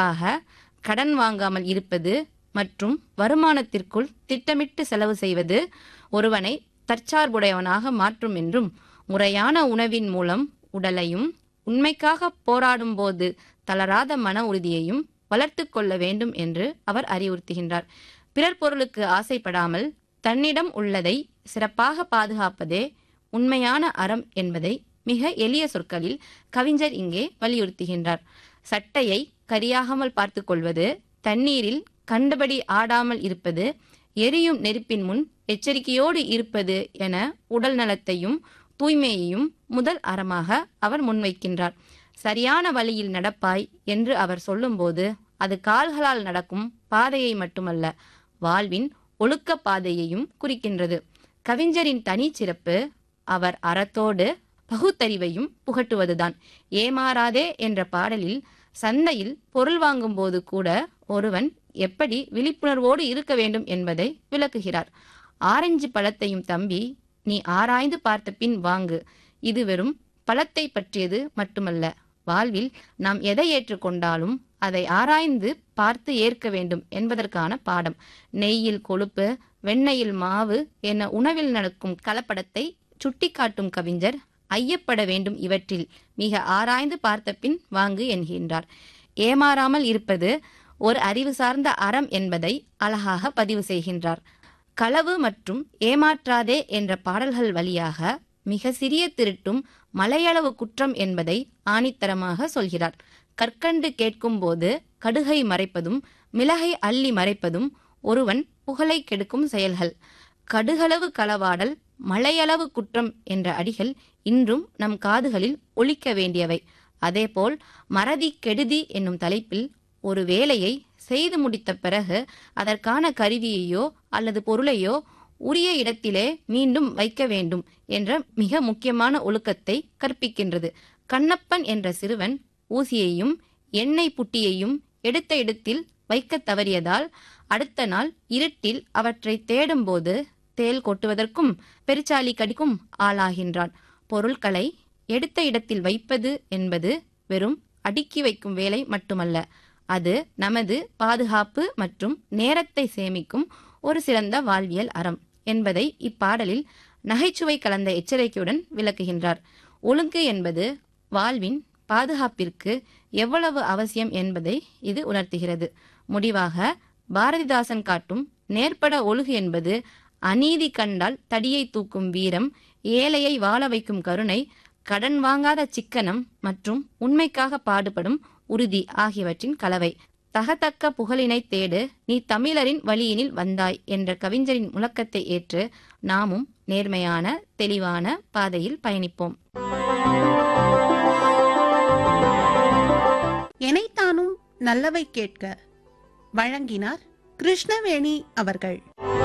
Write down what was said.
குறிப்பாக கடன் வாங்காமல் இருப்பது மற்றும் வருமானத்திற்குள் திட்டமிட்டு செலவு செய்வது ஒருவனை தற்சார்புடையவனாக மாற்றும் என்றும் முறையான உணவின் மூலம் உடலையும் உண்மைக்காக போராடும் போது தளராத மன உறுதியையும் வளர்த்து கொள்ள வேண்டும் என்று அவர் அறிவுறுத்துகின்றார் பிறர் பொருளுக்கு ஆசைப்படாமல் தன்னிடம் உள்ளதை சிறப்பாக பாதுகாப்பதே உண்மையான அறம் என்பதை மிக எளிய சொற்களில் கவிஞர் இங்கே வலியுறுத்துகின்றார் சட்டையை கரியாகாமல் பார்த்து கொள்வது தண்ணீரில் கண்டபடி ஆடாமல் இருப்பது எரியும் நெருப்பின் முன் எச்சரிக்கையோடு இருப்பது என உடல் நலத்தையும் தூய்மையையும் முதல் அறமாக அவர் முன்வைக்கின்றார் சரியான வழியில் நடப்பாய் என்று அவர் சொல்லும்போது அது கால்களால் நடக்கும் பாதையை மட்டுமல்ல வாழ்வின் ஒழுக்க பாதையையும் குறிக்கின்றது கவிஞரின் தனிச்சிறப்பு அவர் அறத்தோடு பகுத்தறிவையும் புகட்டுவதுதான் ஏமாறாதே என்ற பாடலில் சந்தையில் பொருள் வாங்கும்போது கூட ஒருவன் எப்படி விழிப்புணர்வோடு இருக்க வேண்டும் என்பதை விளக்குகிறார் ஆரஞ்சு பழத்தையும் தம்பி நீ ஆராய்ந்து பார்த்த பின் வாங்கு இது வெறும் பழத்தை பற்றியது மட்டுமல்ல வாழ்வில் நாம் எதை ஏற்றுக்கொண்டாலும் அதை ஆராய்ந்து பார்த்து ஏற்க வேண்டும் என்பதற்கான பாடம் நெய்யில் கொழுப்பு வெண்ணெயில் மாவு என உணவில் நடக்கும் கலப்படத்தை சுட்டிக்காட்டும் கவிஞர் ஐயப்பட வேண்டும் இவற்றில் மிக ஆராய்ந்து பார்த்த பின் வாங்கு என்கின்றார் ஏமாறாமல் இருப்பது ஒரு அறிவு சார்ந்த அறம் என்பதை அழகாக பதிவு செய்கின்றார் களவு மற்றும் ஏமாற்றாதே என்ற பாடல்கள் வழியாக மிக சிறிய திருட்டும் மலையளவு குற்றம் என்பதை ஆணித்தரமாக சொல்கிறார் கற்கண்டு கேட்கும்போது கடுகை மறைப்பதும் மிளகை அள்ளி மறைப்பதும் ஒருவன் புகழை கெடுக்கும் செயல்கள் கடுகளவு களவாடல் மலையளவு குற்றம் என்ற அடிகள் இன்றும் நம் காதுகளில் ஒலிக்க வேண்டியவை அதேபோல் மறதி கெடுதி என்னும் தலைப்பில் ஒரு வேலையை செய்து முடித்த பிறகு அதற்கான கருவியையோ அல்லது பொருளையோ உரிய இடத்திலே மீண்டும் வைக்க வேண்டும் என்ற மிக முக்கியமான ஒழுக்கத்தை கற்பிக்கின்றது கண்ணப்பன் என்ற சிறுவன் ஊசியையும் எண்ணெய் புட்டியையும் எடுத்த இடத்தில் வைக்க தவறியதால் அடுத்த நாள் இருட்டில் அவற்றை தேடும்போது தேல் கொட்டுவதற்கும் பெருச்சாலி கடிக்கும் ஆளாகின்றான் பொருட்களை எடுத்த இடத்தில் வைப்பது என்பது வெறும் அடுக்கி வைக்கும் வேலை மட்டுமல்ல அது நமது பாதுகாப்பு மற்றும் நேரத்தை சேமிக்கும் ஒரு சிறந்த வாழ்வியல் அறம் என்பதை இப்பாடலில் நகைச்சுவை கலந்த எச்சரிக்கையுடன் விளக்குகின்றார் ஒழுங்கு என்பது வாழ்வின் பாதுகாப்பிற்கு எவ்வளவு அவசியம் என்பதை இது உணர்த்துகிறது முடிவாக பாரதிதாசன் காட்டும் நேர்பட ஒழுகு என்பது அநீதி கண்டால் தடியை தூக்கும் வீரம் ஏழையை வாழ வைக்கும் கருணை கடன் வாங்காத சிக்கனம் மற்றும் உண்மைக்காக பாடுபடும் உறுதி ஆகியவற்றின் கலவை தகத்தக்க புகழினை தேடு நீ தமிழரின் வழியினில் வந்தாய் என்ற கவிஞரின் முழக்கத்தை ஏற்று நாமும் நேர்மையான தெளிவான பாதையில் பயணிப்போம் எனைத்தானும் நல்லவை கேட்க வழங்கினார் கிருஷ்ணவேணி அவர்கள்